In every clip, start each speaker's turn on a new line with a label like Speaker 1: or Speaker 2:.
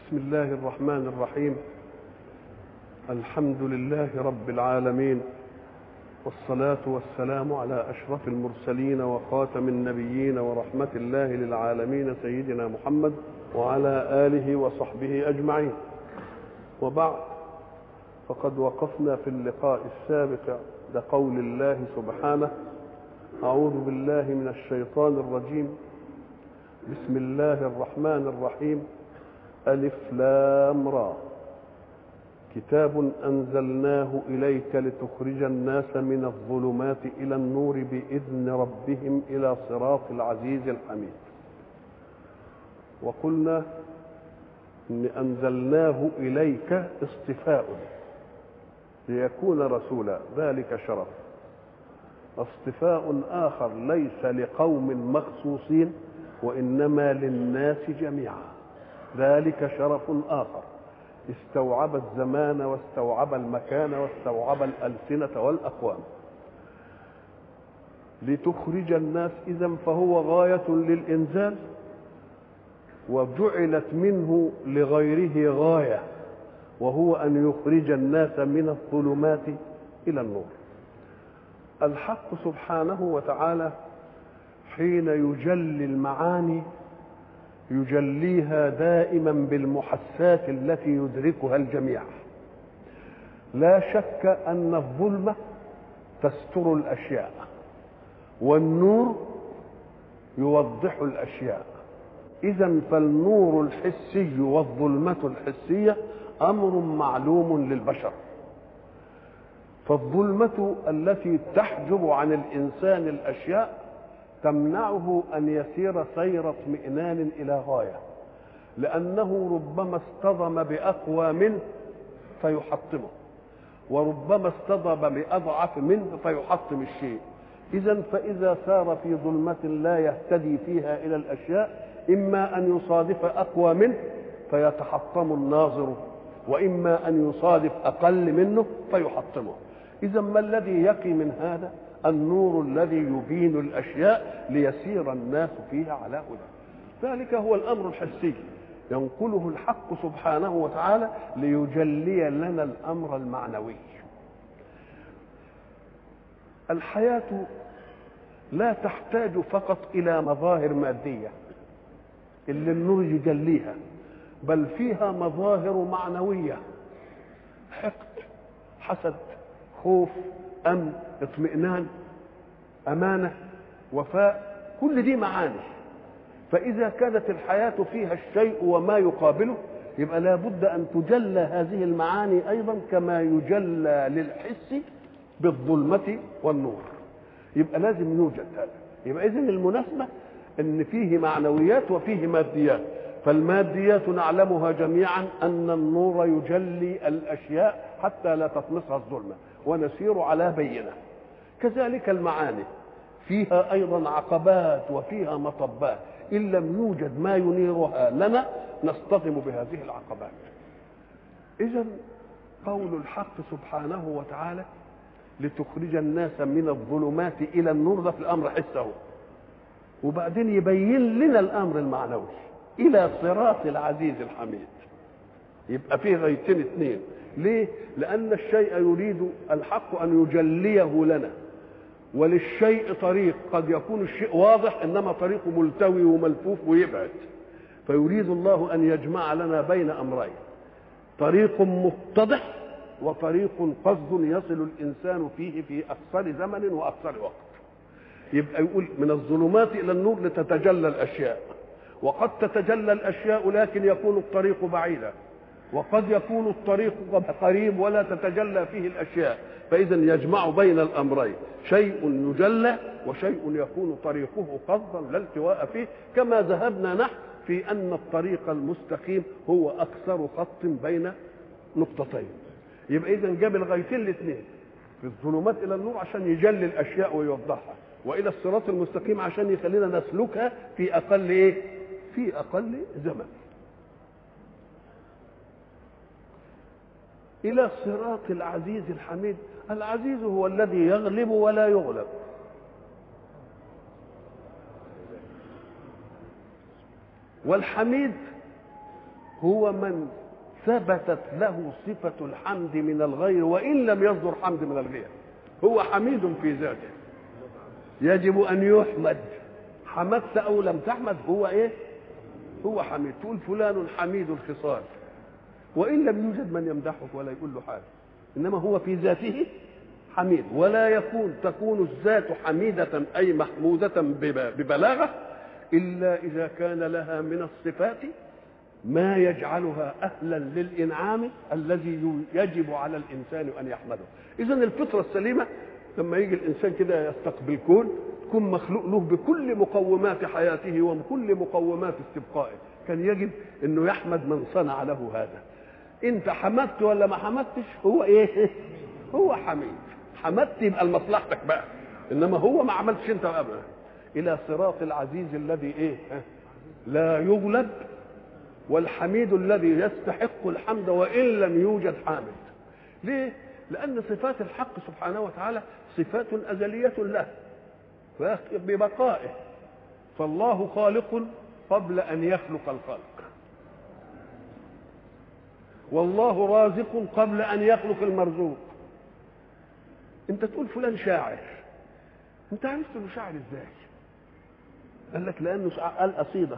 Speaker 1: بسم الله الرحمن الرحيم الحمد لله رب العالمين والصلاة والسلام على أشرف المرسلين وخاتم النبيين ورحمة الله للعالمين سيدنا محمد وعلى آله وصحبه أجمعين وبعد فقد وقفنا في اللقاء السابق لقول الله سبحانه أعوذ بالله من الشيطان الرجيم بسم الله الرحمن الرحيم ألف لام را كتاب أنزلناه إليك لتخرج الناس من الظلمات إلى النور بإذن ربهم إلى صراط العزيز الحميد وقلنا إن أنزلناه إليك اصطفاء ليكون رسولا ذلك شرف اصطفاء آخر ليس لقوم مخصوصين وإنما للناس جميعا ذلك شرف آخر استوعب الزمان واستوعب المكان واستوعب الألسنة والأقوام لتخرج الناس إذا فهو غاية للإنزال وجعلت منه لغيره غاية وهو أن يخرج الناس من الظلمات إلى النور الحق سبحانه وتعالى حين يجلي المعاني يجليها دائما بالمحسات التي يدركها الجميع لا شك ان الظلمه تستر الاشياء والنور يوضح الاشياء اذا فالنور الحسي والظلمه الحسيه امر معلوم للبشر فالظلمه التي تحجب عن الانسان الاشياء تمنعه ان يسير سير اطمئنان الى غايه لانه ربما اصطدم باقوى منه فيحطمه وربما اصطدم باضعف منه فيحطم الشيء اذا فاذا سار في ظلمه لا يهتدي فيها الى الاشياء اما ان يصادف اقوى منه فيتحطم الناظر واما ان يصادف اقل منه فيحطمه اذا ما الذي يقي من هذا النور الذي يبين الاشياء ليسير الناس فيها على هدى ذلك هو الامر الحسي ينقله الحق سبحانه وتعالى ليجلي لنا الامر المعنوي الحياه لا تحتاج فقط الى مظاهر ماديه اللي النور يجليها بل فيها مظاهر معنويه حقد حسد خوف امن اطمئنان امانه وفاء كل دي معاني فاذا كانت الحياه فيها الشيء وما يقابله يبقى لابد ان تجلى هذه المعاني ايضا كما يجلى للحس بالظلمه والنور يبقى لازم يوجد هذا يبقى اذا المناسبه ان فيه معنويات وفيه ماديات فالماديات نعلمها جميعا ان النور يجلي الاشياء حتى لا تطمسها الظلمه ونسير على بينه كذلك المعاني فيها ايضا عقبات وفيها مطبات ان لم يوجد ما ينيرها لنا نصطدم بهذه العقبات اذا قول الحق سبحانه وتعالى لتخرج الناس من الظلمات الى النور ده في الامر حسه وبعدين يبين لنا الامر المعنوي الى صراط العزيز الحميد يبقى فيه غايتين اثنين ليه لان الشيء يريد الحق ان يجليه لنا وللشيء طريق قد يكون الشيء واضح انما طريقه ملتوي وملفوف ويبعد فيريد الله ان يجمع لنا بين امرين طريق متضح وطريق قصد يصل الانسان فيه في اقصر زمن واقصر وقت يبقى يقول من الظلمات الى النور لتتجلى الاشياء وقد تتجلى الاشياء لكن يكون الطريق بعيدا وقد يكون الطريق قريب ولا تتجلى فيه الاشياء فاذا يجمع بين الامرين شيء يجلى وشيء يكون طريقه قصدا لا التواء فيه كما ذهبنا نحن في ان الطريق المستقيم هو اكثر خط بين نقطتين يبقى اذا جاب الغايتين الاثنين في الظلمات الى النور عشان يجلي الاشياء ويوضحها والى الصراط المستقيم عشان يخلينا نسلكها في اقل ايه في اقل زمن الى صراط العزيز الحميد العزيز هو الذي يغلب ولا يغلب والحميد هو من ثبتت له صفة الحمد من الغير وإن لم يصدر حمد من الغير هو حميد في ذاته يجب أن يحمد حمدت أو لم تحمد هو إيه هو حميد تقول فلان حميد الخصال وإن لم يوجد من يمدحك ولا يقول له حاجة إنما هو في ذاته حميد ولا يكون تكون الذات حميدة أي محمودة ببلاغة إلا إذا كان لها من الصفات ما يجعلها أهلا للإنعام الذي يجب على الإنسان أن يحمده إذا الفطرة السليمة لما يجي الإنسان كده يستقبل الكون تكون مخلوق له بكل مقومات حياته وبكل مقومات استبقائه كان يجب أنه يحمد من صنع له هذا أنت حمدت ولا ما حمدتش هو إيه هو حميد حمدت يبقى لمصلحتك بقى انما هو ما عملتش انت ابدا الى صراط العزيز الذي ايه لا يغلب والحميد الذي يستحق الحمد وان لم يوجد حامد ليه لان صفات الحق سبحانه وتعالى صفات ازليه له ببقائه فالله خالق قبل ان يخلق الخلق والله رازق قبل ان يخلق المرزوق انت تقول فلان شاعر انت عرفت انه شاعر ازاي قال لك لانه قال قصيده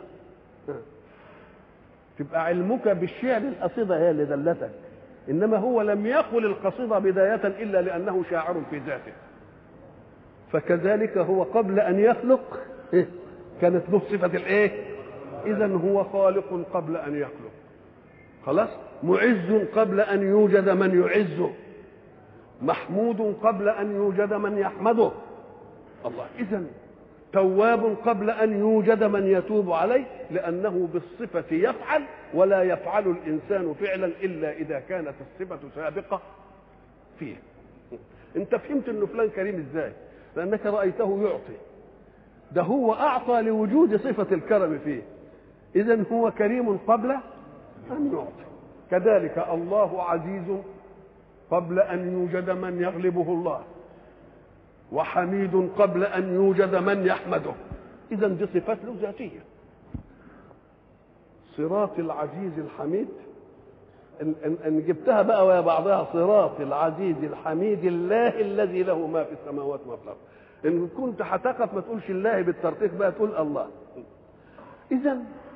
Speaker 1: تبقى علمك بالشعر القصيده هي اللي دلتك انما هو لم يقل القصيده بدايه الا لانه شاعر في ذاته فكذلك هو قبل ان يخلق كانت له صفه الايه اذا هو خالق قبل ان يخلق خلاص معز قبل ان يوجد من يعزه محمود قبل ان يوجد من يحمده الله اذا تواب قبل ان يوجد من يتوب عليه لانه بالصفه يفعل ولا يفعل الانسان فعلا الا اذا كانت الصفه سابقه فيه انت فهمت انه فلان كريم ازاي لانك رايته يعطي ده هو اعطى لوجود صفه الكرم فيه اذا هو كريم قبل ان يعطي كذلك الله عزيز قبل ان يوجد من يغلبه الله وحميد قبل ان يوجد من يحمده اذا دي صفات له ذاتيه صراط العزيز الحميد ان, إن, إن جبتها بقى ويا بعضها صراط العزيز الحميد الله الذي له ما في السماوات وما في الارض ان كنت هتقف ما تقولش الله بالترقيق بقى تقول الله اذا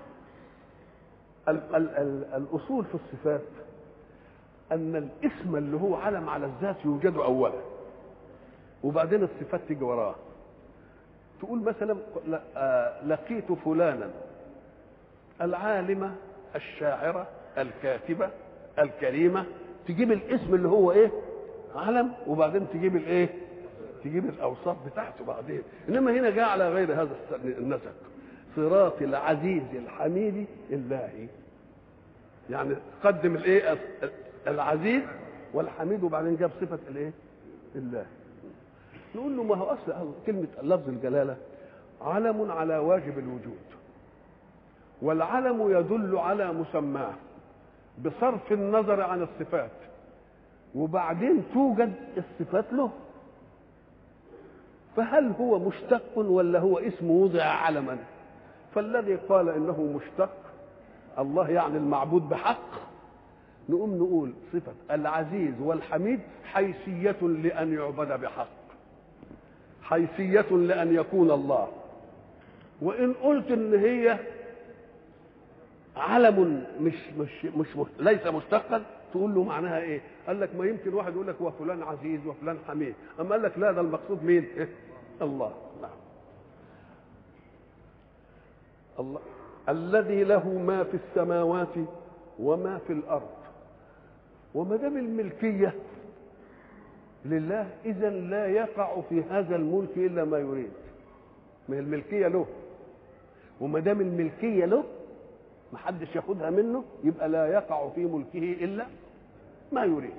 Speaker 1: ال ال ال الاصول في الصفات ان الاسم اللي هو علم على الذات يوجد اولا وبعدين الصفات تيجي وراه تقول مثلا لقيت فلانا العالمة الشاعرة الكاتبة الكريمة تجيب الاسم اللي هو ايه علم وبعدين تجيب الايه تجيب الاوصاف بتاعته بعدين انما هنا جاء على غير هذا النسق صراط العزيز الحميد الله يعني قدم الايه العزيز والحميد وبعدين جاب صفه الايه الله نقول له ما هو اصل كلمه لفظ الجلاله علم على واجب الوجود والعلم يدل على مسماه بصرف النظر عن الصفات وبعدين توجد الصفات له فهل هو مشتق ولا هو اسم وضع علما فالذي قال انه مشتق الله يعني المعبود بحق نقوم نقول صفة العزيز والحميد حيثية لأن يعبد بحق حيثية لأن يكون الله وإن قلت إن هي علم مش مش مش, مش ليس مشتقا تقول له معناها ايه؟ قال لك ما يمكن واحد يقول لك هو فلان عزيز وفلان حميد، اما قال لك لا ده المقصود مين؟ إيه؟ الله نعم. الله الذي له ما في السماوات وما في الارض وما دام الملكيه لله اذا لا يقع في هذا الملك الا ما يريد ما هي الملكيه له وما دام الملكيه له ما حدش ياخدها منه يبقى لا يقع في ملكه الا ما يريد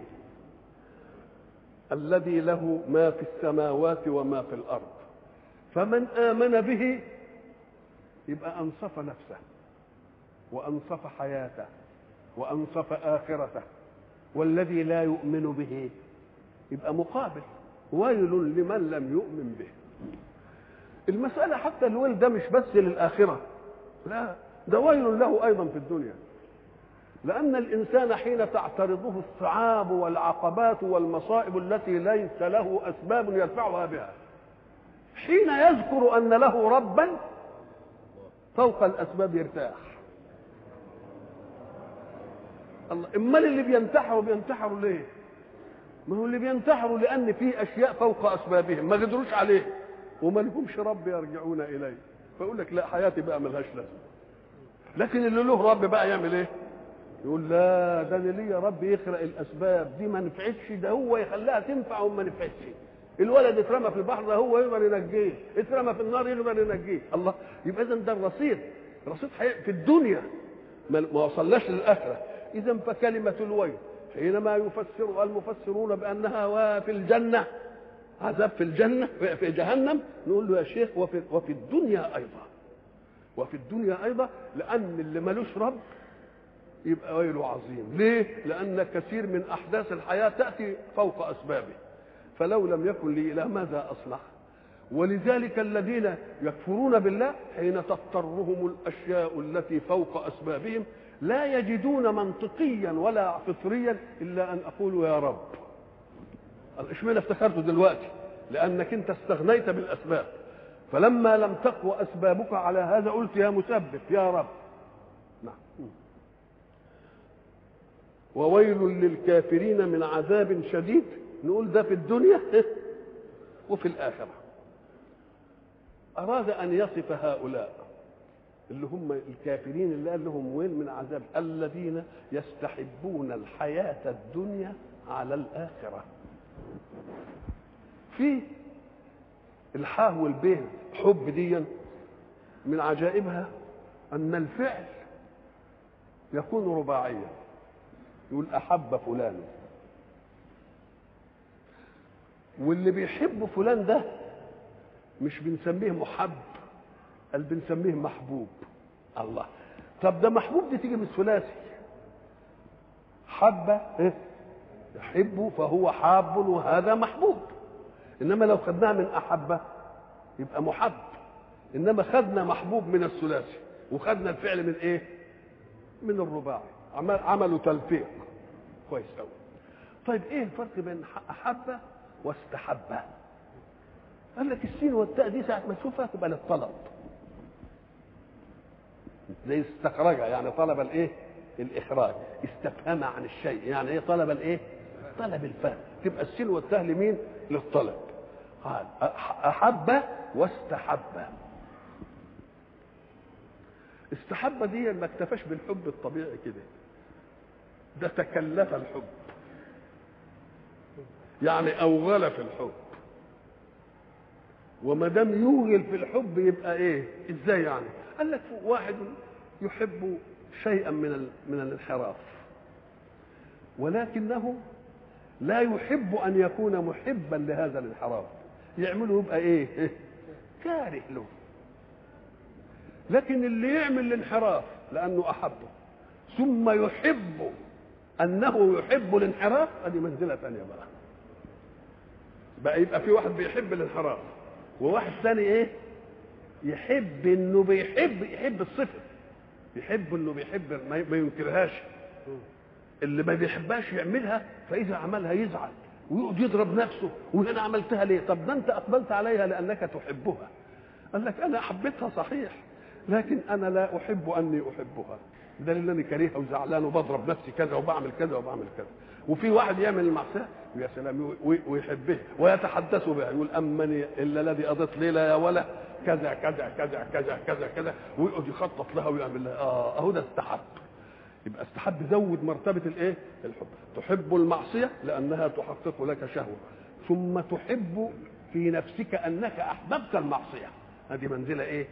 Speaker 1: الذي له ما في السماوات وما في الارض فمن امن به يبقى انصف نفسه وانصف حياته وانصف اخرته والذي لا يؤمن به يبقى مقابل ويل لمن لم يؤمن به المسألة حتى الويل ده مش بس للآخرة لا ده ويل له أيضا في الدنيا لأن الإنسان حين تعترضه الصعاب والعقبات والمصائب التي ليس له أسباب يدفعها بها حين يذكر أن له ربا فوق الأسباب يرتاح الله امال اللي بينتحروا بينتحروا ليه ما هو اللي بينتحروا لان في اشياء فوق اسبابهم ما قدروش عليه وما لهمش رب يرجعون اليه فيقول لك لا حياتي بقى ملهاش لازمه لكن اللي له رب بقى يعمل ايه يقول لا ده اللي ليا رب يخلق الاسباب دي ما نفعتش ده هو يخليها تنفع وما نفعتش الولد اترمى في البحر ده هو يقدر ينجيه اترمى في النار يقدر ينجيه الله يبقى اذا ده الرصيد رصيد في الدنيا ما وصلناش للاخره اذا فكلمه الويل حينما يفسر المفسرون بانها في الجنه عذاب في الجنه في جهنم نقول له يا شيخ وفي, وفي الدنيا ايضا وفي الدنيا ايضا لان اللي ملوش رب يبقى ويله عظيم ليه لان كثير من احداث الحياه تاتي فوق اسبابه فلو لم يكن لي اله ماذا اصنع ولذلك الذين يكفرون بالله حين تضطرهم الاشياء التي فوق اسبابهم لا يجدون منطقيا ولا فطريا الا ان اقول يا رب اشمعنى افتكرته دلوقتي لانك انت استغنيت بالاسباب فلما لم تقوى اسبابك على هذا قلت يا مسبب يا رب نعم وويل للكافرين من عذاب شديد نقول ده في الدنيا وفي الاخره اراد ان يصف هؤلاء اللي هم الكافرين اللي قال لهم وين من عذاب الذين يستحبون الحياة الدنيا على الآخرة في الحاء والبيه حب دي من عجائبها أن الفعل يكون رباعيا يقول أحب فلان واللي بيحب فلان ده مش بنسميه محب قال بنسميه محبوب الله طب ده محبوب دي تيجي من الثلاثي حب إيه؟ يحب فهو حاب وهذا محبوب انما لو خدناها من احبه يبقى محب انما خدنا محبوب من الثلاثي وخدنا الفعل من ايه من الرباعي عمل عملوا تلفيق كويس قوي طيب ايه الفرق بين احب واستحب قال لك السين والتاء دي ساعه ما تشوفها تبقى للطلب زي استخرج يعني طلب الايه الاخراج استفهم عن الشيء يعني ايه طلب الايه طلب الفهم تبقى السين والتاء لمين للطلب قال احب واستحب استحب دي ما اكتفاش بالحب الطبيعي كده ده تكلف الحب يعني اوغل في الحب وما دام يوغل في الحب يبقى ايه ازاي يعني قال لك واحد يحب شيئا من من الانحراف ولكنه لا يحب ان يكون محبا لهذا الانحراف يعمله يبقى ايه كاره له لكن اللي يعمل الانحراف لانه احبه ثم يحب انه يحب الانحراف هذه منزله ثانيه بقى بقى يبقى في واحد بيحب الانحراف وواحد ثاني ايه يحب انه بيحب يحب الصفه يحب انه بيحب ما ينكرهاش اللي ما بيحبهاش يعملها فاذا عملها يزعل ويقعد يضرب نفسه وانا عملتها ليه طب ده انت اقبلت عليها لانك تحبها قال لك انا حبيتها صحيح لكن انا لا احب اني احبها ده اللي انا كريهه وزعلان وبضرب نفسي كذا وبعمل كذا وبعمل كذا وفي واحد يعمل المعصيه ويا سلام ويحبها ويتحدث بها يقول امني الا الذي قضيت ليله يا ولا كذا كذا كذا كذا كذا كذا ويقعد يخطط لها ويعمل لها اه اهو ده استحب يبقى استحب زود مرتبه الايه الحب تحب المعصيه لانها تحقق لك شهوه ثم تحب في نفسك انك احببت المعصيه هذه منزله ايه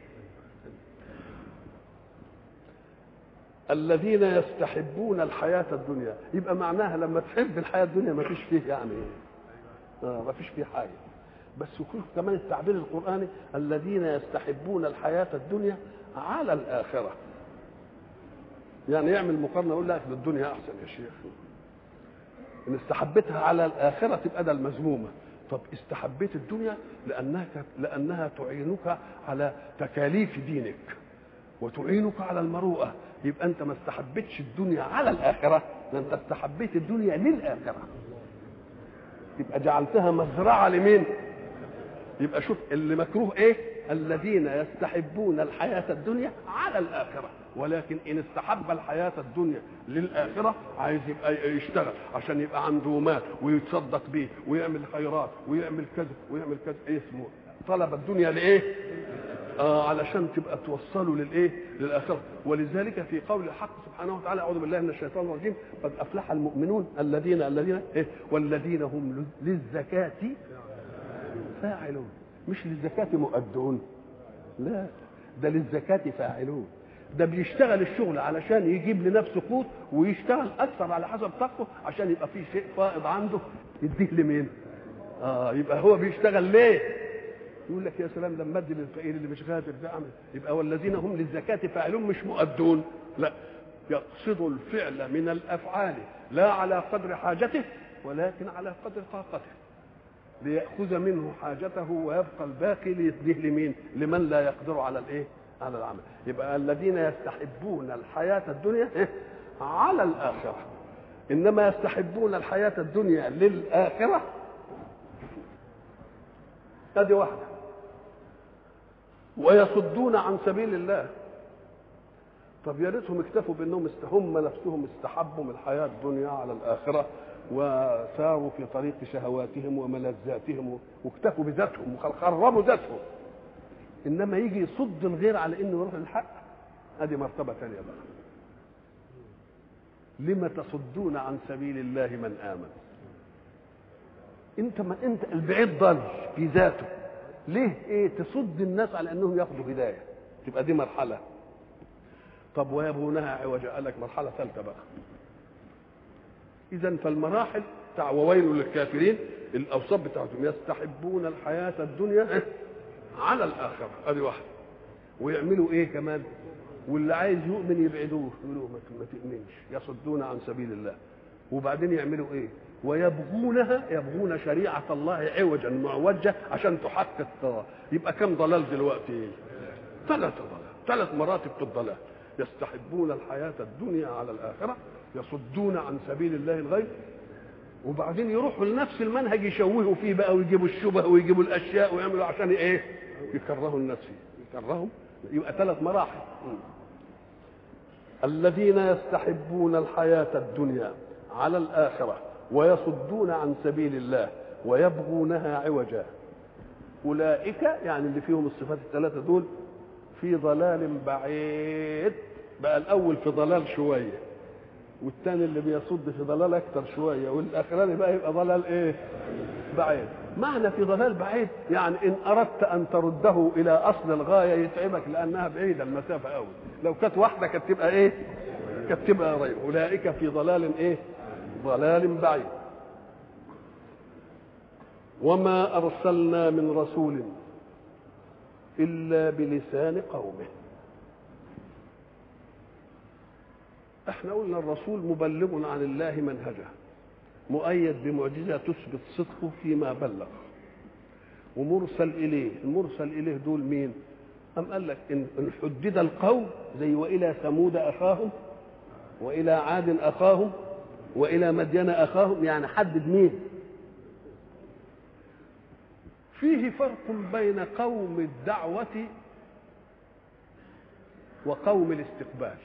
Speaker 1: الذين يستحبون الحياة الدنيا يبقى معناها لما تحب الحياة الدنيا ما فيش فيه يعني آه ما فيش فيه حاجة بس يكون كمان التعبير القرآني الذين يستحبون الحياة الدنيا على الآخرة يعني يعمل مقارنة يقول لك الدنيا أحسن يا شيخ إن استحبتها على الآخرة تبقى ده المذمومة طب استحبيت الدنيا لأنها لأنها تعينك على تكاليف دينك وتعينك على المروءة يبقى انت ما استحبتش الدنيا على الاخره ده انت استحبيت الدنيا للاخره يبقى جعلتها مزرعه لمين يبقى شوف اللي مكروه ايه الذين يستحبون الحياه الدنيا على الاخره ولكن ان استحب الحياه الدنيا للاخره عايز يبقى يشتغل عشان يبقى عنده مال ويتصدق بيه ويعمل خيرات ويعمل كذا ويعمل كذا ايه اسمه طلب الدنيا لايه آه علشان تبقى توصلوا للايه للاخره ولذلك في قول الحق سبحانه وتعالى اعوذ بالله من الشيطان الرجيم قد افلح المؤمنون الذين الذين إيه والذين هم للزكاه فاعلون مش للزكاه مؤدون لا ده للزكاه فاعلون ده بيشتغل الشغل علشان يجيب لنفسه قوت ويشتغل اكثر على حسب طاقته عشان يبقى في شيء فائض عنده يديه لمين؟ اه يبقى هو بيشتغل ليه؟ يقول لك يا سلام لما ادي للفقير اللي مش قادر ده اعمل يبقى والذين هم للزكاه فاعلون مش مؤدون لا يقصد الفعل من الافعال لا على قدر حاجته ولكن على قدر طاقته ليأخذ منه حاجته ويبقى الباقي ليديه لمين؟ لمن لا يقدر على الايه؟ على العمل يبقى الذين يستحبون الحياة الدنيا إيه؟ على الآخرة إنما يستحبون الحياة الدنيا للآخرة هذه واحدة ويصدون عن سبيل الله طب يا ريتهم اكتفوا بانهم هم نفسهم استحبوا من الحياه الدنيا على الاخره وساروا في طريق شهواتهم وملذاتهم واكتفوا بذاتهم وخربوا ذاتهم انما يجي يصد الغير على انه يروح للحق ادي مرتبه ثانيه بقى لم تصدون عن سبيل الله من امن انت ما انت البعيد ضل في ذاته ليه ايه تصد الناس على انهم ياخذوا هدايه تبقى دي مرحله طب ويبغونها عوجا قال لك مرحله ثالثه بقى اذا فالمراحل بتاع وويل للكافرين الاوصاف بتاعتهم يستحبون الحياه الدنيا على الاخره ادي واحده ويعملوا ايه كمان واللي عايز يؤمن يبعدوه يقولوا ما تؤمنش يصدون عن سبيل الله وبعدين يعملوا ايه ويبغونها يبغون شريعة الله عوجا معوجة عشان تحقق يبقى كم ضلال دلوقتي ثلاث ضلال ثلاث مراتب في الضلال يستحبون الحياة الدنيا على الآخرة يصدون عن سبيل الله الغيب وبعدين يروحوا لنفس المنهج يشوهوا فيه بقى ويجيبوا الشبه ويجيبوا الاشياء ويعملوا عشان ايه؟ يكرهوا الناس فيه يكرههم يبقى ثلاث مراحل الذين يستحبون الحياة الدنيا على الآخرة ويصدون عن سبيل الله ويبغونها عوجا أولئك يعني اللي فيهم الصفات الثلاثة دول في ضلال بعيد بقى الأول في ضلال شوية والثاني اللي بيصد في ضلال أكثر شوية والأخراني بقى يبقى ضلال إيه؟ بعيد معنى في ضلال بعيد يعني إن أردت أن ترده إلى أصل الغاية يتعبك لأنها بعيدة المسافة أوي لو كانت واحدة كانت تبقى إيه؟ كانت تبقى قريبة أولئك في ضلال إيه؟ ضلال بعيد وما أرسلنا من رسول إلا بلسان قومه احنا قلنا الرسول مبلغ عن الله منهجه مؤيد بمعجزة تثبت صدقه فيما بلغ ومرسل إليه المرسل إليه دول مين أم قال لك إن إن حدد القوم زي وإلى ثمود أخاهم وإلى عاد أخاهم وإلى مدين أخاهم يعني حدد مين فيه فرق بين قوم الدعوة وقوم الاستقبال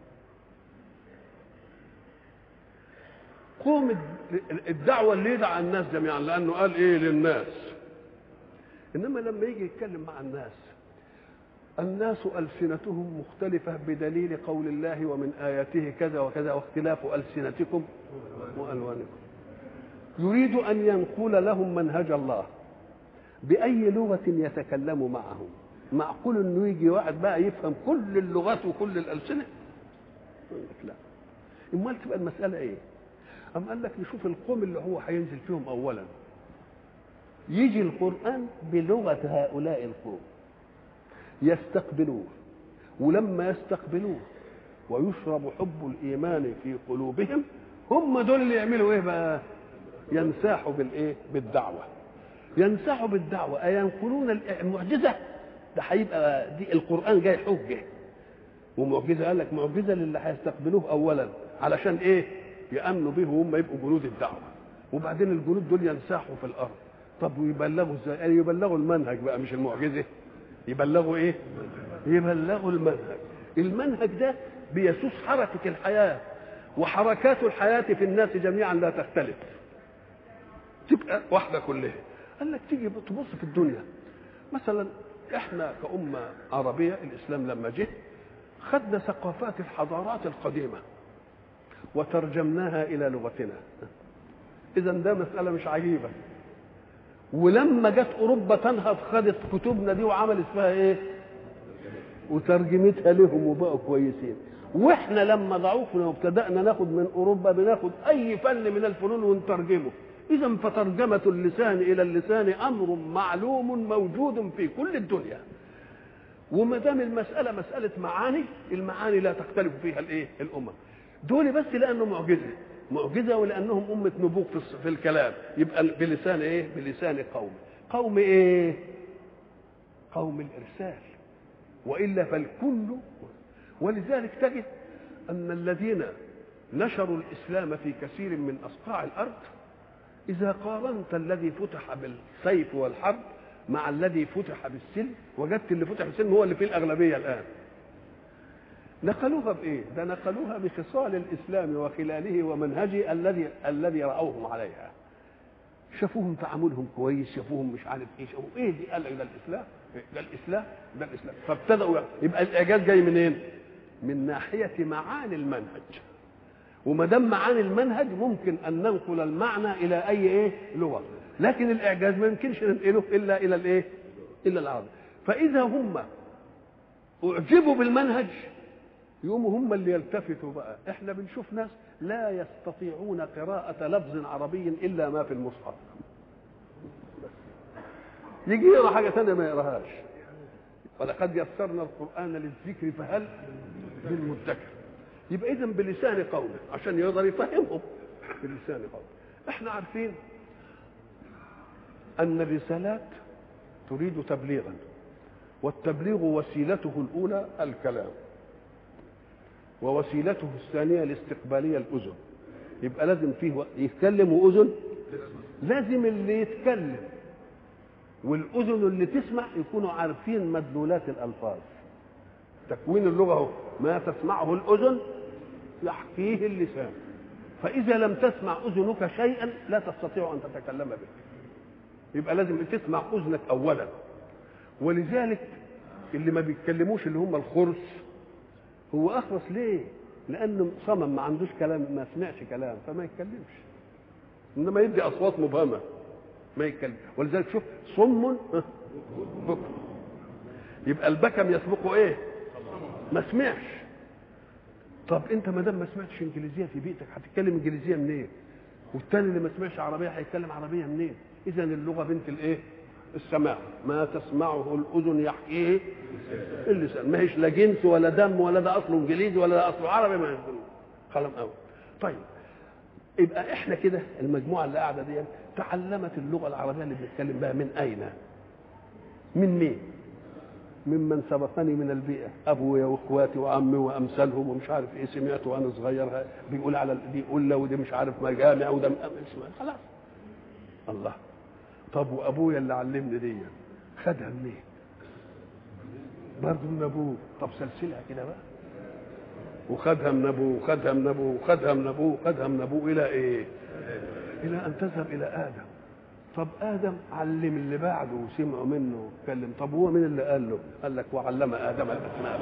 Speaker 1: قوم الدعوة اللي يدعى الناس جميعا لأنه قال إيه للناس إنما لما يجي يتكلم مع الناس الناس ألسنتهم مختلفة بدليل قول الله ومن آياته كذا وكذا واختلاف ألسنتكم وألوانكم يريد أن ينقل لهم منهج الله بأي لغة يتكلم معهم معقول انه يجي واحد بقى يفهم كل اللغات وكل الألسنة يقول لك لا امال تبقى المسألة ايه أم قال لك نشوف القوم اللي هو هينزل فيهم أولا يجي القرآن بلغة هؤلاء القوم يستقبلوه ولما يستقبلوه ويشرب حب الإيمان في قلوبهم هم دول اللي يعملوا إيه بقى ينساحوا بالإيه بالدعوة ينسحوا بالدعوة أينقلون المعجزة ده هيبقى دي القرآن جاي حجة ومعجزه قال لك معجزه للي هيستقبلوه اولا علشان ايه يامنوا به وهم يبقوا جنود الدعوه وبعدين الجنود دول ينساحوا في الارض طب ويبلغوا ازاي يعني يبلغوا المنهج بقى مش المعجزه يبلغوا ايه يبلغوا المنهج المنهج ده بيسوس حركه الحياه وحركات الحياه في الناس جميعا لا تختلف تبقى واحده كلها قال لك تيجي تبص في الدنيا مثلا احنا كأمة عربية الإسلام لما جه خدنا ثقافات الحضارات القديمة وترجمناها إلى لغتنا إذا ده مسألة مش عجيبة ولما جت أوروبا تنهض خدت كتبنا دي وعملت فيها إيه؟ وترجمتها لهم وبقوا كويسين واحنا لما ضعفنا وابتدأنا ناخد من أوروبا بناخد أي فن من الفنون ونترجمه إذا فترجمة اللسان إلى اللسان أمر معلوم موجود في كل الدنيا وما دام المسألة مسألة معاني المعاني لا تختلف فيها الإيه؟ الأمم دول بس لأنه معجزة معجزة ولأنهم أمة نبوغ في, في الكلام يبقى بلسان إيه؟ بلسان قوم قوم إيه؟ قوم الإرسال وإلا فالكل ولذلك تجد أن الذين نشروا الإسلام في كثير من أصقاع الأرض إذا قارنت الذي فتح بالسيف والحرب مع الذي فتح بالسلم وجدت اللي فتح بالسلم هو اللي فيه الأغلبية الآن نقلوها بإيه؟ ده نقلوها بخصال الإسلام وخلاله ومنهجه الذي الذي رأوهم عليها شافوهم تعاملهم كويس شافوهم مش عارف ايه شافوهم ايه دي قال لك ده الاسلام ده الاسلام ده الاسلام فابتدأوا يبقى الاعجاز جاي منين؟ من ناحيه معاني المنهج وما دام معاني المنهج ممكن ان ننقل المعنى الى اي ايه لغه لكن الاعجاز ما يمكنش ننقله الا الى الايه الا العربي فاذا هم اعجبوا بالمنهج يقوموا هم اللي يلتفتوا بقى احنا بنشوف ناس لا يستطيعون قراءة لفظ عربي إلا ما في المصحف يجي يقرا حاجة ثانية ما يقراهاش ولقد يسرنا القرآن للذكر فهل من مدكر يبقى اذا بلسان قومه عشان يقدر يفهمهم بلسان قومه احنا عارفين ان الرسالات تريد تبليغا والتبليغ وسيلته الاولى الكلام ووسيلته الثانيه الاستقباليه الاذن يبقى لازم فيه يتكلم واذن لازم اللي يتكلم والاذن اللي تسمع يكونوا عارفين مدلولات الالفاظ تكوين اللغه اهو ما تسمعه الاذن يحكيه اللسان فاذا لم تسمع اذنك شيئا لا تستطيع ان تتكلم به يبقى لازم تسمع اذنك اولا ولذلك اللي ما بيتكلموش اللي هم الخرس هو اخرس ليه لانه صمم ما عندوش كلام ما سمعش كلام فما يتكلمش انما يدي اصوات مبهمه ما يتكلم ولذلك شوف صم بكم يبقى البكم يسبقه ايه ما سمعش طب انت ما دام ما سمعتش انجليزيه في بيتك هتتكلم انجليزيه منين إيه؟ والتاني اللي ما سمعش عربيه هيتكلم عربيه منين إيه؟ اذا اللغه بنت الايه السماع ما تسمعه الاذن يحكيه اللسان ما هيش لا جنس ولا دم ولا ده اصله انجليزي ولا ده اصله عربي ما كلام قوي طيب يبقى احنا كده المجموعه اللي قاعده دي تعلمت اللغه العربيه اللي بنتكلم بها من اين من مين ممن سبقني من البيئه ابويا واخواتي وعمي وامثالهم ومش عارف ايه سمعت وانا صغير بيقول على دي قله ودي مش عارف مجامع وده خلاص الله طب وابويا اللي علمني دي خدها منين برضه من ابوه طب سلسلها كده بقى وخدها من ابوه وخدها من ابوه وخدها من ابوه وخدها من ابوه الى ايه الى ان تذهب الى ادم طب ادم علم اللي بعده وسمعوا منه واتكلم طب هو مين اللي قال له قال لك وعلم ادم الاسماء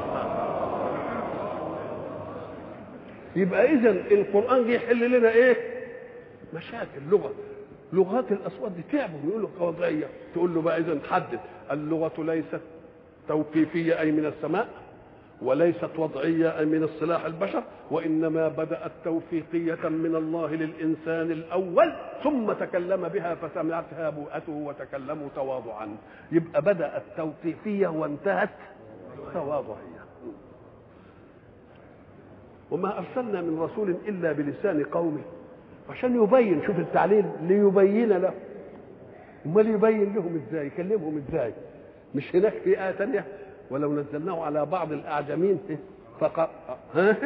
Speaker 1: يبقى اذا القران جه يحل لنا ايه مشاكل لغه لغات الاصوات دي تعبوا يقولوا وضعيه تقول له بقى اذا حدد اللغه ليست توقيفيه اي من السماء وليست وضعيه اي من الصلاح البشر وانما بدات توفيقيه من الله للانسان الاول ثم تكلم بها فسمعتها بوءته وتكلموا تواضعا يبقى بدات توقيفيه وانتهت تواضعيه وما ارسلنا من رسول الا بلسان قومه عشان يبين شوف التعليل ليبين له امال يبين لهم ازاي يكلمهم ازاي مش هناك في ايه ثانيه ولو نزلناه على بعض الاعجمين فق... ها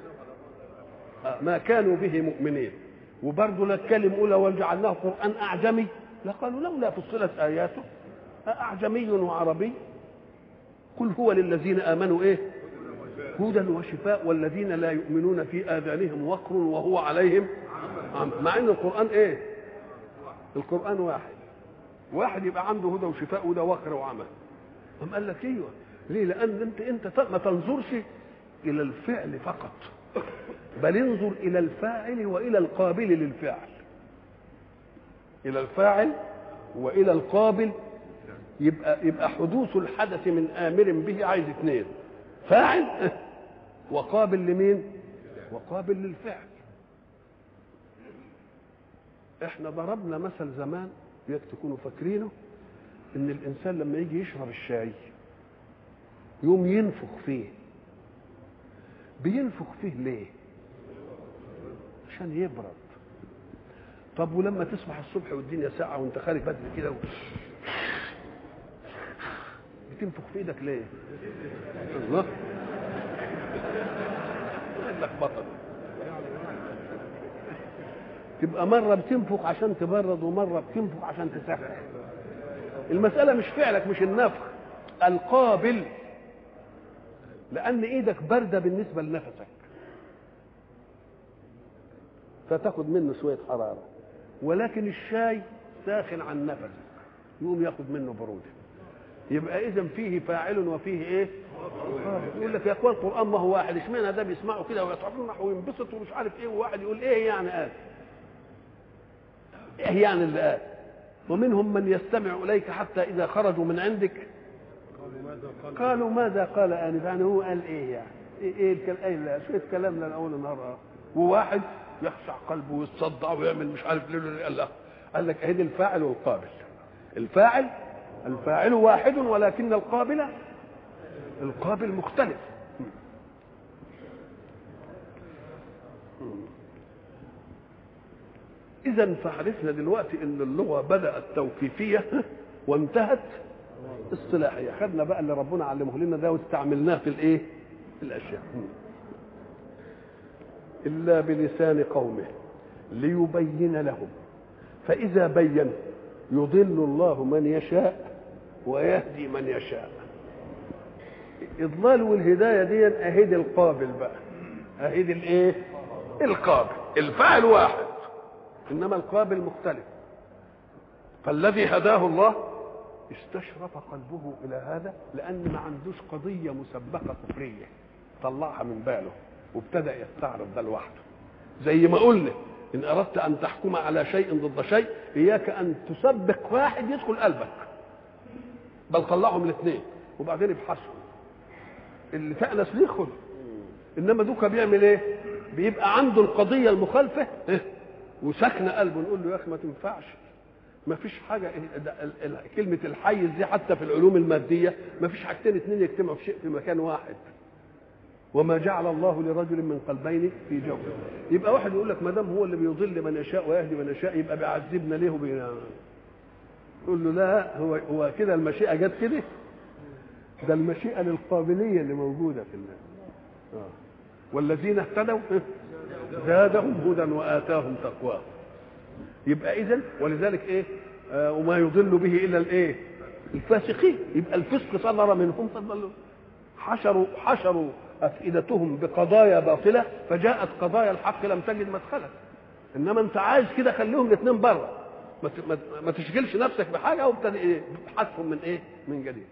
Speaker 1: ما كانوا به مؤمنين وبرضه لا الكلم اولى وجعلناه قران اعجمي لقالوا لولا فصلت اياته اعجمي وعربي قل هو للذين امنوا ايه هدى وشفاء والذين لا يؤمنون في اذانهم وقر وهو عليهم عم. مع ان القران ايه القران واحد واحد يبقى عنده هدى وشفاء وده وقر وعمى أم قال لك ايوه ليه لان انت انت ما تنظرش الى الفعل فقط بل انظر الى الفاعل والى القابل للفعل الى الفاعل والى القابل يبقى يبقى حدوث الحدث من امر به عايز اثنين فاعل وقابل لمين وقابل للفعل احنا ضربنا مثل زمان ياك تكونوا فاكرينه ان الانسان لما يجي يشرب الشاي يوم ينفخ فيه بينفخ فيه ليه عشان يبرد طب ولما تصبح الصبح والدنيا ساعة وانت خارج بدري كده و... بتنفخ في ايدك ليه الله لك بطل تبقى مرة بتنفخ عشان تبرد ومرة بتنفخ عشان تسخن المسألة مش فعلك مش النفخ القابل لأن إيدك باردة بالنسبة لنفسك فتاخد منه شوية حرارة ولكن الشاي ساخن عن نفسك يقوم ياخد منه برودة يبقى إذا فيه فاعل وفيه إيه؟ يقول لك يا اخوان القرآن ما هو واحد اشمعنى ده بيسمعوا كده ويتفرح وينبسط ومش عارف إيه وواحد يقول إيه يعني قال إيه يعني اللي قال ومنهم من يستمع إليك حتى إذا خرجوا من عندك قالوا ماذا قال آنف يعني هو قال إيه يعني إيه, إيه الكلام إيه شوية كلام لأول النهار وواحد يخشع قلبه ويتصدع ويعمل مش عارف ليه قال لا قال لك اهدي الفاعل والقابل الفاعل الفاعل واحد ولكن القابل القابل مختلف اذا فعرفنا دلوقتي ان اللغه بدات توقيفيه وانتهت اصطلاحيه خدنا بقى اللي ربنا علمه لنا ده واستعملناه في الايه في الاشياء الا بلسان قومه ليبين لهم فاذا بين يضل الله من يشاء ويهدي من يشاء اضلال والهدايه دي اهيد القابل بقى اهيد الايه القابل الفاعل واحد انما القابل مختلف فالذي هداه الله استشرف قلبه الى هذا لان ما عندوش قضيه مسبقه كفريه طلعها من باله وابتدا يستعرض ده لوحده زي ما قلنا ان اردت ان تحكم على شيء ضد شيء اياك ان تسبق واحد يدخل قلبك بل طلعهم الاثنين وبعدين ابحثهم اللي تأنس ليه خد انما دوكا بيعمل ايه بيبقى عنده القضيه المخالفه وسكن قلبه نقول له يا اخي ما تنفعش ما فيش حاجه كلمه الحيز دي حتى في العلوم الماديه ما فيش حاجتين اثنين يجتمعوا في شيء في مكان واحد وما جعل الله لرجل من قلبين في جوفه يبقى واحد يقول لك ما دام هو اللي بيضل من يشاء ويهدي من يشاء يبقى بيعذبنا ليه وبينا يقول له لا هو هو كده المشيئه جت كده ده المشيئه للقابليه اللي موجوده في الناس آه. والذين اهتدوا زادهم هدى واتاهم تقواهم يبقى اذا ولذلك ايه آه وما يضل به الا الايه الفاسقين يبقى الفسق صدر منهم فضلوا حشروا حشروا افئدتهم بقضايا باطله فجاءت قضايا الحق لم تجد مدخلا انما انت عايز كده خليهم الاثنين بره ما ما تشغلش نفسك بحاجه وابتدي ايه ابحثهم من ايه من جديد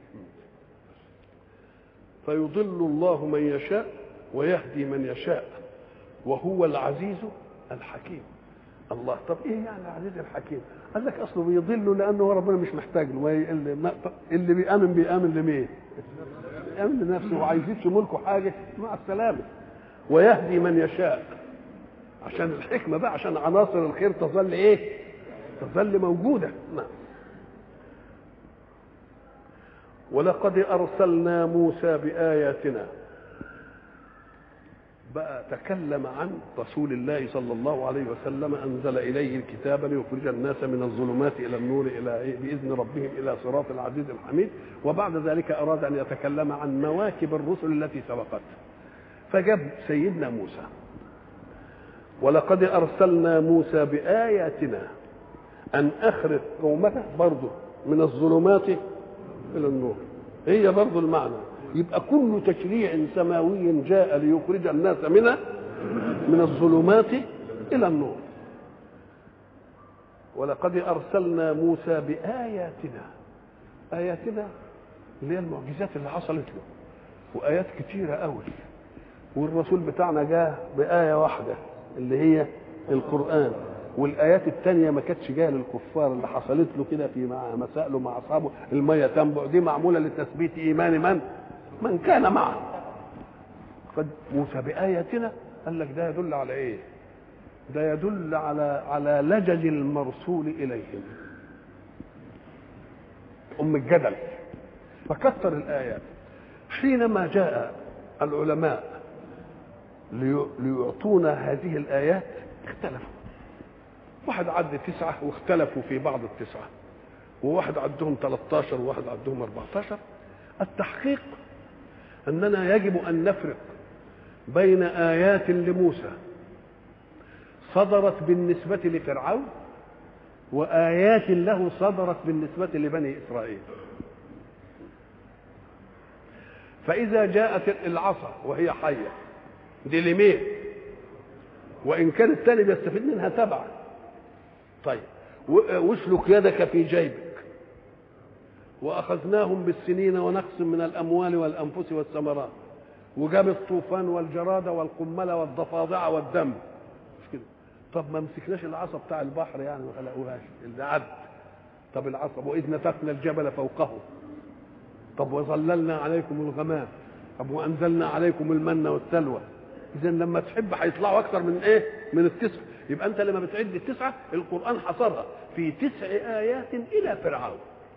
Speaker 1: فيضل الله من يشاء ويهدي من يشاء وهو العزيز الحكيم الله طب ايه يعني العزيز الحكيم قال لك اصله بيضله لانه ربنا مش محتاج له اللي, اللي بيامن بيامن لمين بيامن لنفسه وعايز في ملكه حاجه مع السلامه ويهدي من يشاء عشان الحكمه بقى عشان عناصر الخير تظل ايه تظل موجوده نعم ولقد ارسلنا موسى باياتنا بقى تكلم عن رسول الله صلى الله عليه وسلم انزل اليه الكتاب ليخرج الناس من الظلمات الى النور الى إيه؟ باذن ربهم الى صراط العزيز الحميد وبعد ذلك اراد ان يتكلم عن مواكب الرسل التي سبقت فجاب سيدنا موسى ولقد ارسلنا موسى باياتنا ان اخرج قومك برضه من الظلمات الى النور هي برضه المعنى يبقى كل تشريع سماوي جاء ليخرج الناس من من الظلمات الى النور ولقد ارسلنا موسى باياتنا اياتنا اللي هي المعجزات اللي حصلت له وايات كتيره قوي والرسول بتاعنا جاء بايه واحده اللي هي القران والايات الثانيه ما كانتش جايه للكفار اللي حصلت له كده في مع مسائله مع اصحابه الميه تنبع دي معموله لتثبيت ايمان من من كان معه قد موسى بآياتنا قال لك ده يدل على ايه ده يدل على على لجج المرسول اليهم ام الجدل فكثر الايات حينما جاء العلماء ليعطونا هذه الايات اختلفوا واحد عد تسعة واختلفوا في بعض التسعة وواحد عدهم 13 وواحد عدهم 14 التحقيق اننا يجب ان نفرق بين ايات لموسى صدرت بالنسبه لفرعون وايات له صدرت بالنسبه لبني اسرائيل فاذا جاءت العصا وهي حيه دي لمين وان كان الثاني بيستفيد منها تبعا طيب واسلك يدك في جيبك واخذناهم بالسنين ونقص من الاموال والانفس والثمرات وجاب الطوفان والجراد والقمل والضفادع والدم مش كده طب ما مسكناش العصا بتاع البحر يعني ما خلقوهاش اللي عد طب العصا واذ نتقنا الجبل فوقه طب وظللنا عليكم الغمام طب وانزلنا عليكم المن والسلوى اذا لما تحب هيطلعوا اكثر من ايه من التسعه يبقى انت لما بتعد التسعه القران حصرها في تسع ايات الى فرعون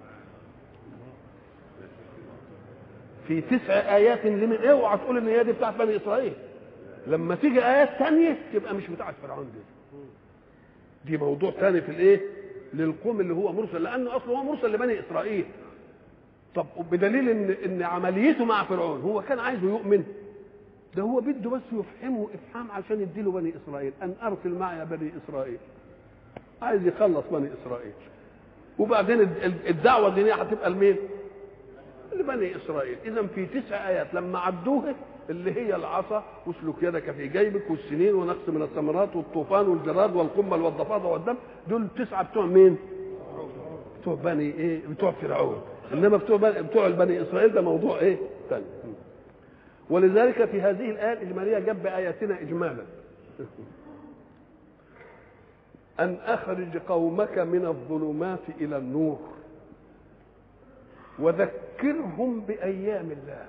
Speaker 1: في تسع ايات لمن اوعى تقول ان هي دي بتاعت بني اسرائيل لما تيجي ايات ثانيه تبقى مش بتاعت فرعون دي دي موضوع ثاني في الايه للقوم اللي هو مرسل لانه اصلا هو مرسل لبني اسرائيل طب بدليل ان ان عمليته مع فرعون هو كان عايزه يؤمن ده هو بده بس يفهمه افهام عشان يديله بني اسرائيل ان ارسل معي بني اسرائيل عايز يخلص بني اسرائيل وبعدين الدعوه الدينيه هتبقى لمين؟ لبني اسرائيل اذا في تسع ايات لما عدوها اللي هي العصا واسلك يدك في جيبك والسنين ونقص من الثمرات والطوفان والجراد والقمل والضفادع والدم دول تسعه بتوع مين؟ بتوع بني ايه؟ بتوع فرعون انما بتوع بني بتوع بني اسرائيل ده موضوع ايه؟ ثاني ولذلك في هذه الايه الاجماليه جاب باياتنا اجمالا ان اخرج قومك من الظلمات الى النور وذكرهم بايام الله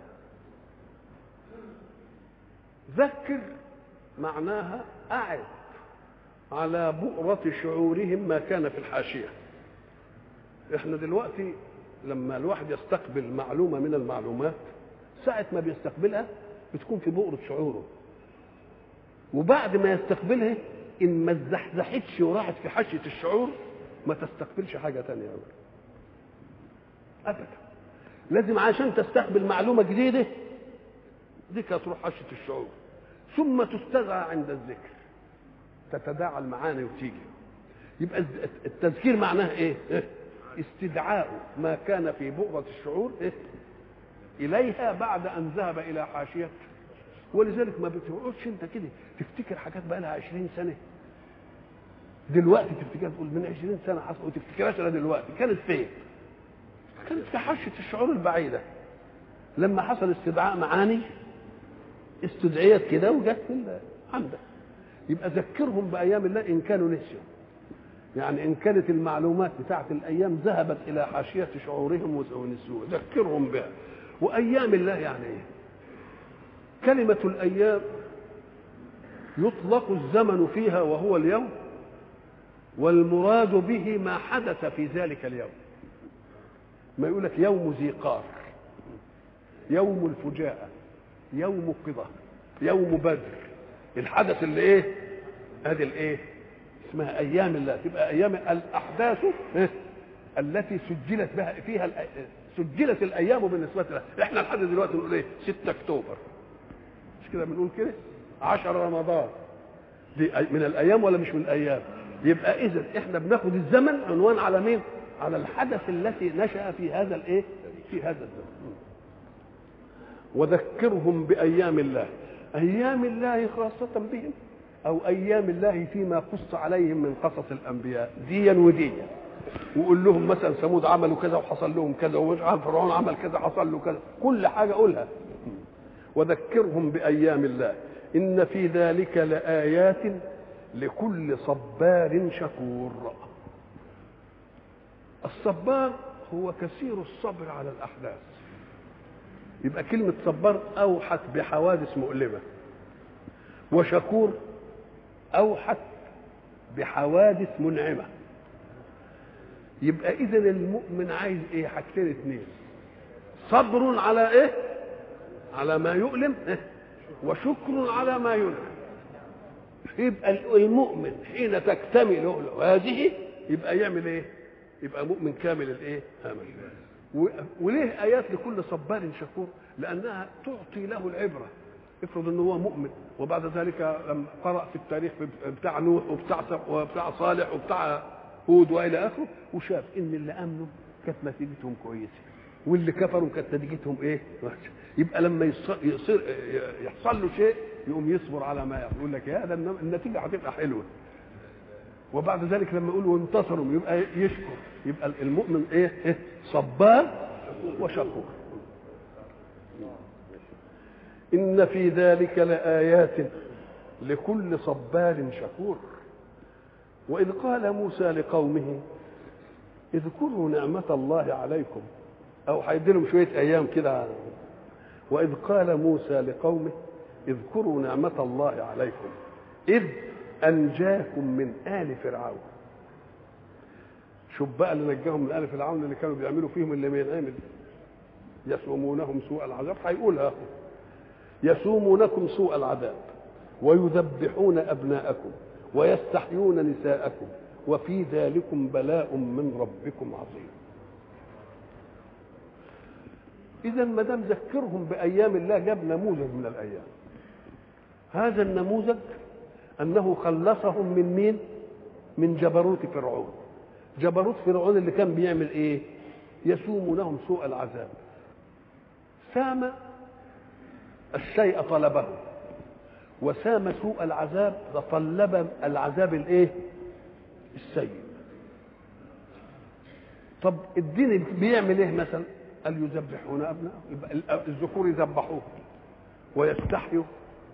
Speaker 1: ذكر معناها اعد على بؤرة شعورهم ما كان في الحاشية احنا دلوقتي لما الواحد يستقبل معلومة من المعلومات ساعة ما بيستقبلها بتكون في بؤرة شعوره وبعد ما يستقبلها ان ما اتزحزحتش وراحت في حاشية الشعور ما تستقبلش حاجة تانية أبدا ابدا لازم عشان تستقبل معلومه جديده دي تروح حشه الشعور ثم تستدعى عند الذكر تتداعى المعاني وتيجي يبقى التذكير معناه ايه استدعاء ما كان في بؤرة الشعور إيه؟ إليها بعد أن ذهب إلى حاشية ولذلك ما بتقعدش أنت كده تفتكر حاجات بقى لها 20 سنة دلوقتي تفتكرها تقول من 20 سنة حصل وتفتكرهاش دلوقتي كانت فين؟ كانت في حاشيه الشعور البعيده لما حصل استدعاء معاني استدعيت كده وجت من عندك يبقى ذكرهم بايام الله ان كانوا نسيوا يعني ان كانت المعلومات بتاعت الايام ذهبت الى حاشيه شعورهم ونسيوها ذكرهم بها وايام الله يعني ايه كلمه الايام يطلق الزمن فيها وهو اليوم والمراد به ما حدث في ذلك اليوم ما يقول لك يوم ذي قار يوم الفجاءة يوم قضى يوم بدر الحدث اللي ايه ادي الايه اسمها ايام الله تبقى ايام الاحداث إيه؟ التي سجلت بها فيها الأ- سجلت الايام بالنسبه لها احنا لحد دلوقتي نقول ايه 6 اكتوبر مش كده بنقول كده 10 رمضان دي أي- من الايام ولا مش من الايام يبقى اذا احنا بناخد الزمن عنوان على مين على الحدث التي نشا في هذا الايه في هذا الزمن وذكرهم بايام الله ايام الله خاصه بهم او ايام الله فيما قص عليهم من قصص الانبياء ديا وديا وقول لهم مثلا ثمود عملوا كذا وحصل لهم كذا وعن فرعون عمل كذا حصل له كذا كل حاجه قولها وذكرهم بايام الله ان في ذلك لايات لكل صبار شكور الصبار هو كثير الصبر على الاحداث يبقى كلمه صبار اوحت بحوادث مؤلمه وشكور اوحت بحوادث منعمه يبقى اذا المؤمن عايز ايه حاجتين اتنين صبر على ايه على ما يؤلم إيه؟ وشكر على ما ينعم يبقى المؤمن حين تكتمل له هذه يبقى يعمل ايه يبقى مؤمن كامل الايه امل و- وليه ايات لكل صبار شكور لانها تعطي له العبره افرض ان هو مؤمن وبعد ذلك لما قرا في التاريخ بتاع نوح وبتاع س- وبتاع صالح وبتاع هود والى اخره وشاف ان اللي امنوا كانت نتيجتهم كويسه واللي كفروا كانت نتيجتهم ايه وحشه يبقى لما يص- يصير يحصل له شيء يقوم يصبر على ما يقول لك يا ده الن- النتيجه هتبقى حلوه وبعد ذلك لما يقول وانتصروا يبقى يشكر يبقى المؤمن ايه, إيه؟ صبار وشكور ان في ذلك لايات لكل صبار شكور واذ قال موسى لقومه اذكروا نعمه الله عليكم او هيدي لهم شويه ايام كده واذ قال موسى لقومه اذكروا نعمه الله عليكم اذ انجاكم من ال فرعون شوف بقى اللي نجاهم من ال فرعون اللي كانوا بيعملوا فيهم اللي ما ينعمل يسومونهم سوء العذاب هيقولها اهو يسومونكم سوء العذاب ويذبحون ابناءكم ويستحيون نساءكم وفي ذلكم بلاء من ربكم عظيم اذا ما دام ذكرهم بايام الله جاب نموذج من الايام هذا النموذج انه خلصهم من مين من جبروت فرعون جبروت فرعون اللي كان بيعمل ايه يسومونهم سوء العذاب سام الشيء طلبه وسام سوء العذاب فطلب العذاب الايه السيء طب الدين بيعمل ايه مثلا قال يذبحون ابنائهم يبقى الذكور يذبحوه ويستحيوا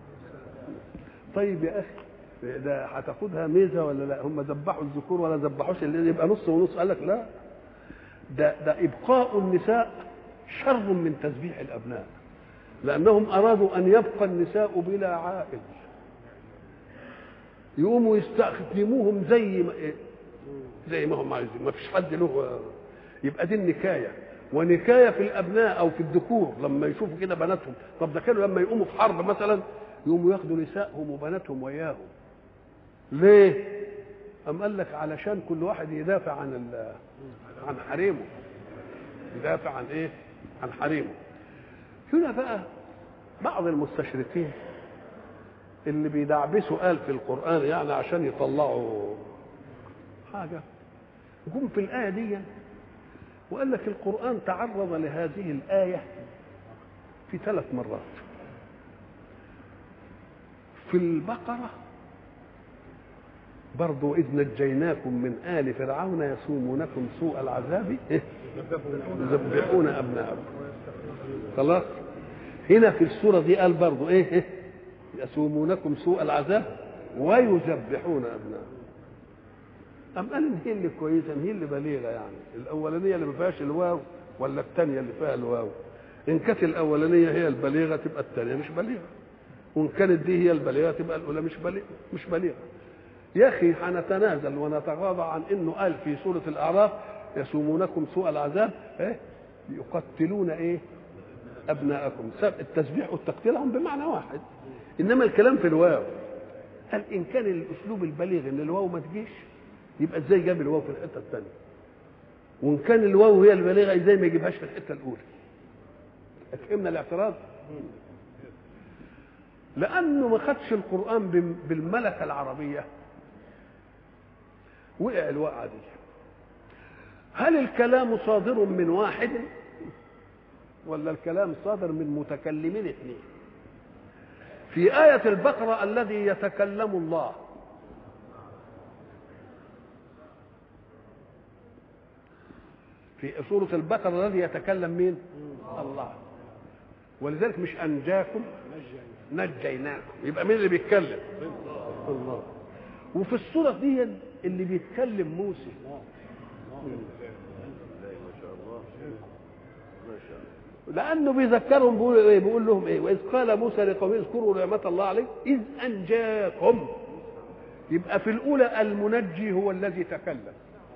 Speaker 1: طيب يا اخي ده هتاخدها ميزه ولا لا هم ذبحوا الذكور ولا ذبحوش اللي يبقى نص ونص قال لك لا ده ده ابقاء النساء شر من تذبيح الابناء لانهم ارادوا ان يبقى النساء بلا عائل يقوموا يستخدموهم زي ما إيه؟ زي ما هم عايزين ما فيش حد له يبقى دي النكايه ونكايه في الابناء او في الذكور لما يشوفوا كده بناتهم طب ده كانوا لما يقوموا في حرب مثلا يقوموا ياخدوا نسائهم وبناتهم وياهم ليه أم قال لك علشان كل واحد يدافع عن ال- عن حريمه يدافع عن ايه عن حريمه هنا بقى بعض المستشرقين اللي بيدعبسوا قال في القرآن يعني عشان يطلعوا حاجة جم في الآية دي وقال لك القرآن تعرض لهذه الآية في ثلاث مرات في البقرة برضو إذ نجيناكم من آل فرعون يسومونكم سوء العذاب إيه؟ يذبحون أبناءكم خلاص هنا في السورة دي قال برضو إيه, إيه؟ يسومونكم سوء العذاب ويذبحون أبناءكم أم قال إن هي اللي كويسة إن هي اللي بليغة يعني الأولانية اللي ما فيهاش الواو ولا الثانية اللي فيها الواو إن كانت الأولانية هي البليغة تبقى الثانية مش بليغة وإن كانت دي هي البليغة تبقى الأولى مش بليغة مش بليغة يا أخي هنتنازل ونتغاضى عن إنه قال في سورة الأعراف يسومونكم سوء العذاب إيه؟ يقتلون إيه؟ أبناءكم التسبيح والتقتيل هم بمعنى واحد إنما الكلام في الواو قال ان كان الاسلوب البليغ ان الواو ما تجيش يبقى ازاي جاب الواو في الحته الثانيه وان كان الواو هي البليغه ازاي ما يجيبهاش في الحته الاولى فهمنا الاعتراض لانه ما خدش القران بالملكه العربيه وقع الوقعه دي هل الكلام صادر من واحد ولا الكلام صادر من متكلمين اثنين في آية البقرة الذي يتكلم الله في سورة البقرة الذي يتكلم مين؟ الله ولذلك مش أنجاكم نجيناكم يبقى مين اللي بيتكلم؟ الله وفي السورة دي اللي بيتكلم موسى لانه بيذكرهم بيقول ايه بيقول لهم ايه واذ قال موسى لقومه اذكروا نعمه الله عليكم اذ انجاكم يبقى في الاولى المنجي هو الذي تكلم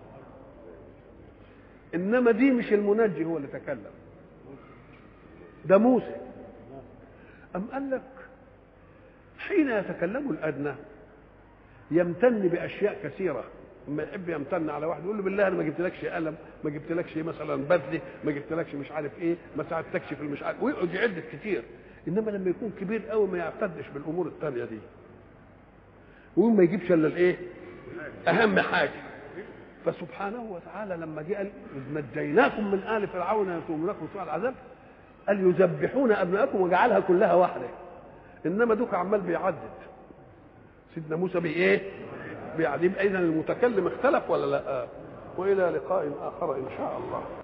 Speaker 1: انما دي مش المنجي هو اللي تكلم ده موسى ام قال لك حين يتكلم الادنى يمتن باشياء كثيره لما يحب يمتن على واحد يقول له بالله انا ما جبتلكش قلم ما جبتلكش مثلا بدله ما جبتلكش مش عارف ايه ما ساعدتكش في المش عارف ويقعد يعد كتير انما لما يكون كبير قوي ما يعتدش بالامور الثانيه دي وما يجيبش الا الايه اهم حاجه فسبحانه وتعالى لما جه قال اذ نجيناكم من ال فرعون يسومونكم سوء العذاب قال يذبحون ابناءكم وجعلها كلها واحده انما دوك عمال بيعدد سيدنا موسى بايه يعني يبقى اذا المتكلم اختلف ولا لا والى لقاء اخر ان شاء الله